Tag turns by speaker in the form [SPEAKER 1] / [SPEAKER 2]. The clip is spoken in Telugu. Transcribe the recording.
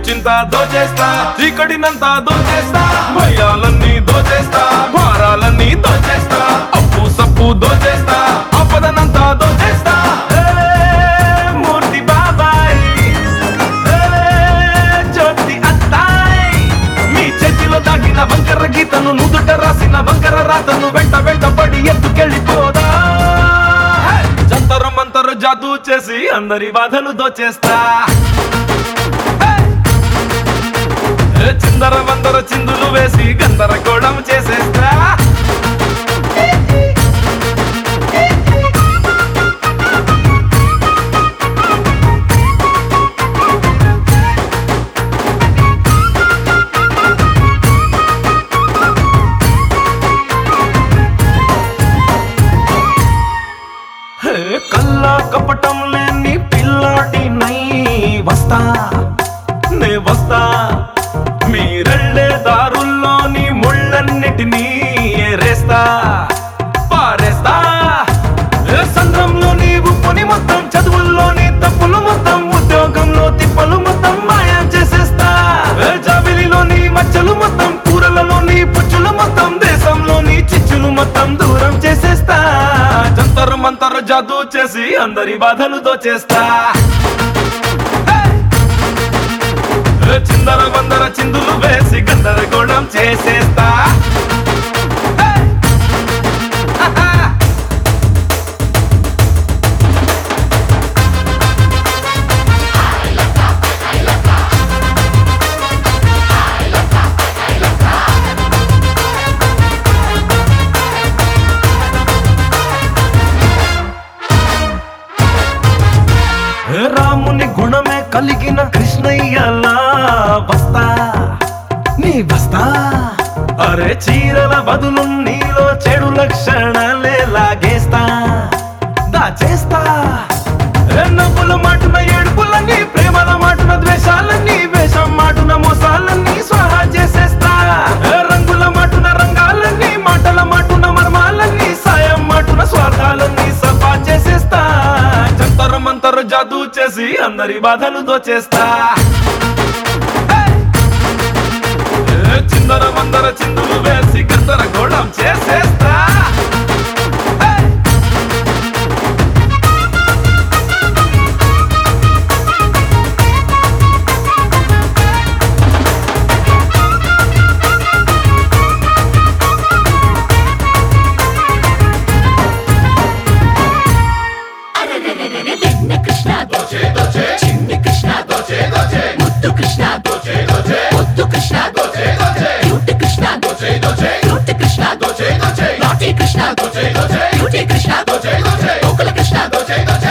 [SPEAKER 1] నిశ్చింత దోచేస్తా చీకటినంతా దోచేస్తా భయాలన్నీ దోచేస్తా భారాలన్నీ దోచేస్తా అప్పు సప్పు దోచేస్తా ఆపదనంతా దోచేస్తా ఏ, మూర్తి బాబాయ్ ఏ, జ్యోతి అత్తాయ్ మీ చేతిలో దాగిన వంకర గీతను నుదుట రాసిన వంకర రాతను వెంట వెంట పడి ఎత్తుకెళ్ళిపోదా హే! జంతరు మంతరు జాదూ చేసి అందరి బాధలు దోచేస్తా హే! ఏ చిందర వందర చిందులు వేసి గందరగోళం చేసేస్తా హే, కల్లా కపటం లేని పిల్లాటి నై వస్తా నే వస్తా మీరెళ్ళే దారుల్లోని ముళ్ళన్నిటినీ ఏరేస్తా పారేస్తా ఏ సంద్రంలోని ఉప్పుని మొత్తం చదువుల్లోని తప్పులు మొత్తం ఉద్యోగంలో తిప్పలు మొత్తం మాయం చేసేస్తా ఏ జాబిలిలోని మచ్చలు మొత్తం కూరలలోని పుచ్చులు మొత్తం దేశంలోని చిచ్చులు మొత్తం దూరం చేసేస్తా జంతరు మంతరు జాదూ చేసి అందరి బాధలు దోచేస్తా హే! ఏ చిందర వందర చిందులు వేసి గందరగోళం చేసేస్తా హే! ఆహా! ఏ రాముని గుణమే కలిగిన కృష్ణయ్యలా వస్తా నీ వస్తా అరే చీరల బదులు నీలో చెడు లక్షణాలే లాగేస్తా దాచేస్తా ఏ నవ్వుల మాటున ఏడుపులన్నీ ప్రేమల మాటున ద్వేషాలన్నీ వేషం మాటున మోసాలన్నీ స్వాహా చేసేస్తా ఏ రంగుల మాటున రంగాలన్నీ మాటల మాటున మర్మాలన్నీ సాయం మాటున స్వార్థాలన్నీ సఫా చేసేస్తా జంతరు మంతరు జాదూ చేసి అందరి బాధలు దోచేస్తా హే! ఏ చిందర వందర చిందులు వేసి గందర గోళం చేసేస్తా హే!
[SPEAKER 2] చిన్న కృష్ణ దోచే దోచే చిన్ని కృష్ణ దోచే దోచే ముద్దు కృష్ణ దోచే దోచే ముద్దు కృష్ణ దోచే దోచే క్యూట్ కృష్ణ దోచే దోచే క్యూట్ కృష్ణ దోచే దోచే నాటి కృష్ణ దోచే దోచే క్యూటీ కృష్ణ దోచే దోచే గోకుల కృష్ణ దోచే దోచే